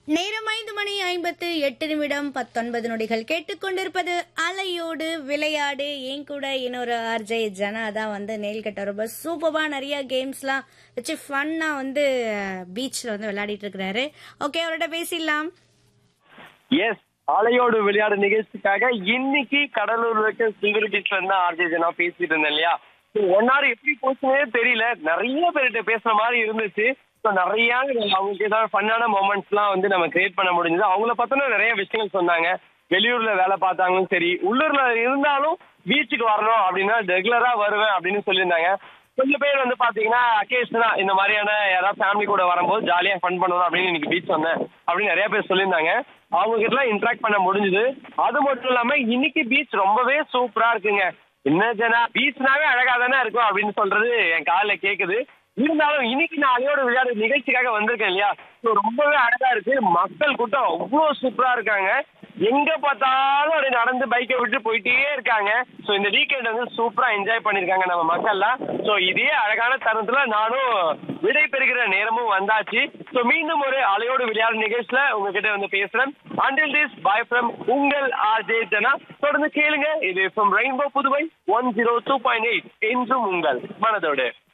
நேரம் ஐந்து மணி ஐம்பத்து எட்டு நிமிடம் பத்தொன்பது நொடிகள் கேட்டுக்கொண்டிருப்பது அலையோடு விளையாடு என் கூட இன்னொரு ஆர்ஜே ஜனா தான் வந்து நெயில் கட்ட ரொம்ப சூப்பரா நிறைய கேம்ஸ்லாம் வச்சு ஃபன்னா வந்து பீச்ல வந்து விளையாடிட்டு இருக்கிறாரு ஓகே அவரோட பேசிடலாம் எஸ் ஆலையோடு விளையாடு நிகழ்ச்சிக்காக இன்னைக்கு கடலூர்ல இருக்க சில்வர் பீச்ல இருந்து ஆர்ஜே ஜனா பேசிட்டு இருந்தேன் இல்லையா ஒன் ஹவர் எப்படி போச்சுனே தெரியல நிறைய பேர்கிட்ட பேசுற மாதிரி இருந்துச்சு ஸோ நிறைய அவங்களுக்கு ஏதாவது ஃபன்னான மூமெண்ட்ஸ்லாம் வந்து நம்ம கிரியேட் பண்ண முடிஞ்சது அவங்கள பார்த்தோன்னா நிறைய விஷயங்கள் சொன்னாங்க வெளியூர்ல வேலை பார்த்தாங்களும் சரி உள்ளூர்ல இருந்தாலும் பீச்சுக்கு வரணும் அப்படின்னா ரெகுலரா வருவேன் அப்படின்னு சொல்லியிருந்தாங்க கொஞ்சம் பேர் வந்து பாத்தீங்கன்னா அக்கேஷனா இந்த மாதிரியான யாராவது ஃபேமிலி கூட வரும்போது ஜாலியா ஃபன் பண்ணணும் அப்படின்னு இன்னைக்கு பீச் வந்தேன் அப்படின்னு நிறைய பேர் சொல்லியிருந்தாங்க அவங்க கிட்ட இன்ட்ராக்ட் பண்ண முடிஞ்சுது அது மட்டும் இல்லாம இன்னைக்கு பீச் ரொம்பவே சூப்பரா இருக்குங்க என்ன ஜனா பீச்னாவே அழகா தானே இருக்கும் அப்படின்னு சொல்றது என் காதுல கேக்குது இருந்தாலும் இன்னைக்கு நான் அலையோட விளையாடு நிகழ்ச்சிக்காக வந்திருக்கேன் இல்லையா ஸோ ரொம்பவே அழகா இருக்கு மக்கள் கூட்டம் அவ்வளோ சூப்பரா இருக்காங்க எங்க பார்த்தாலும் அப்படியே நடந்து பைக்கை விட்டு போயிட்டே இருக்காங்க ஸோ இந்த வீக்கெண்ட் வந்து சூப்பரா என்ஜாய் பண்ணிருக்காங்க நம்ம மக்கள்லாம் ஸோ இதே அழகான தருணத்துல நானும் விடை பெறுகிற நேரமும் வந்தாச்சு ஸோ மீண்டும் ஒரு அலையோடு விளையாடு நிகழ்ச்சியில உங்ககிட்ட வந்து பேசுறேன் அண்டில் திஸ் பாய் ஃப்ரம் உங்கள் ஆர்ஜே ஜனா தொடர்ந்து கேளுங்க இது from rainbow Puduvai one zero two point eight என்றும் உங்கள் மனதோடு